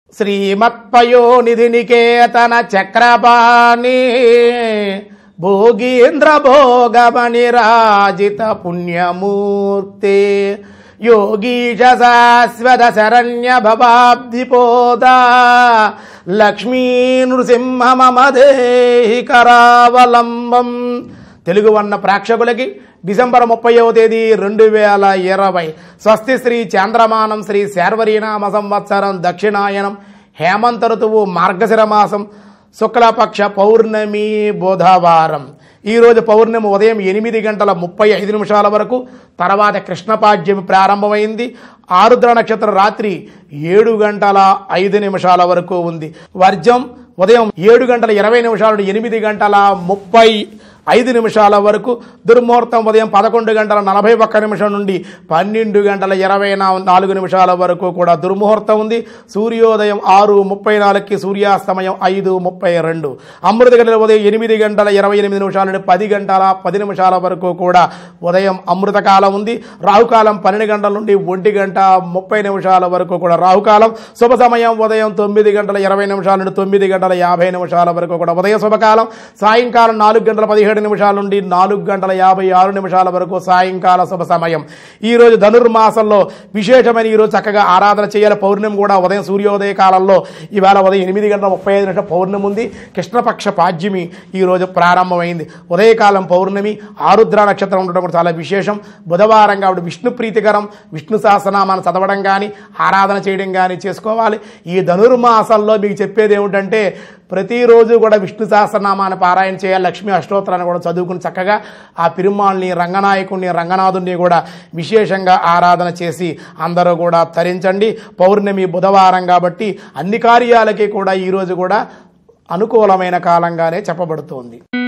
శ్రీమత్పయోనిధి నికేతన చక్రపాణి భోగీంద్ర భోగమణి రాజిత పుణ్యమూర్తి యోగీశ శాశ్వత శరణ్య భవాబ్ధిపోదా లక్ష్మీ నృసింహ మమ దేహి కరావలంబం తెలుగు వన్న ప్రేక్షకులకి డిసెంబర్ ముప్పైవ తేదీ రెండు వేల ఇరవై స్వస్తి శ్రీ చాంద్రమానం శ్రీ శార్వరీనామ సంవత్సరం దక్షిణాయనం హేమంత ఋతువు మార్గశిర మాసం శుక్లపక్ష పౌర్ణమి బుధవారం ఈరోజు పౌర్ణమి ఉదయం ఎనిమిది గంటల ముప్పై ఐదు నిమిషాల వరకు తర్వాత కృష్ణపాడ్యమి ప్రారంభమైంది ఆరుద్ర నక్షత్రం రాత్రి ఏడు గంటల ఐదు నిమిషాల వరకు ఉంది వర్జం ఉదయం ఏడు గంటల ఇరవై నిమిషాల నుండి ఎనిమిది గంటల ముప్పై ఐదు నిమిషాల వరకు దుర్ముహూర్తం ఉదయం పదకొండు గంటల నలభై ఒక్క నిమిషం నుండి పన్నెండు గంటల ఇరవై నా- నాలుగు నిమిషాల వరకు కూడా దుర్ముహూర్తం ఉంది సూర్యోదయం ఆరు ముప్పై నాలుగుకి సూర్యాస్తమయం ఐదు ముప్పై రెండు అమృత గంటల ఉదయం ఎనిమిది గంటల ఇరవై ఎనిమిది నిమిషాల నుండి పది గంటల పది నిమిషాల వరకు కూడా ఉదయం అమృత కాలం ఉంది రాహుకాలం పన్నెండు గంటల నుండి ఒంటి గంట ముప్పై నిమిషాల వరకు కూడా రాహుకాలం శుభ సమయం ఉదయం తొమ్మిది గంటల ఇరవై నిమిషాల నుండి తొమ్మిది గంటల యాభై నిమిషాల వరకు కూడా ఉదయ శుభకాలం సాయంకాలం నాలుగు గంటల పదిహేడు నిమిషాల నుండి నాలుగు గంటల యాభై ఆరు నిమిషాల వరకు సాయంకాల శుభ సమయం ఈ రోజు ధనుర్మాసంలో విశేషమైన ఈరోజు చక్కగా ఆరాధన చేయాలి పౌర్ణమి కూడా ఉదయం సూర్యోదయ కాలంలో ఈవేళ ఉదయం ఎనిమిది గంటల ముప్పై ఐదు నిమిషం పౌర్ణమి ఉంది కృష్ణపక్ష పాడ్యమి ఈ రోజు ప్రారంభమైంది ఉదయకాలం పౌర్ణమి ఆరుద్ర నక్షత్రం ఉండడం కూడా చాలా విశేషం బుధవారం కాబట్టి విష్ణు ప్రీతికరం విష్ణు సహస్రనామాన్ని చదవడం కానీ ఆరాధన చేయడం కానీ చేసుకోవాలి ఈ ధనుర్మాసంలో మీకు చెప్పేది ఏమిటంటే ప్రతిరోజు కూడా విష్ణు సహస్రనామాన్ని పారాయణ చేయాలి లక్ష్మీ అష్టోత్తరాన్ని కూడా చదువుకుని చక్కగా ఆ పిరుమాల్ని రంగనాయకుడిని రంగనాథుడిని కూడా విశేషంగా ఆరాధన చేసి అందరూ కూడా తరించండి పౌర్ణమి బుధవారం కాబట్టి అన్ని కార్యాలకి కూడా ఈరోజు కూడా అనుకూలమైన కాలంగానే చెప్పబడుతోంది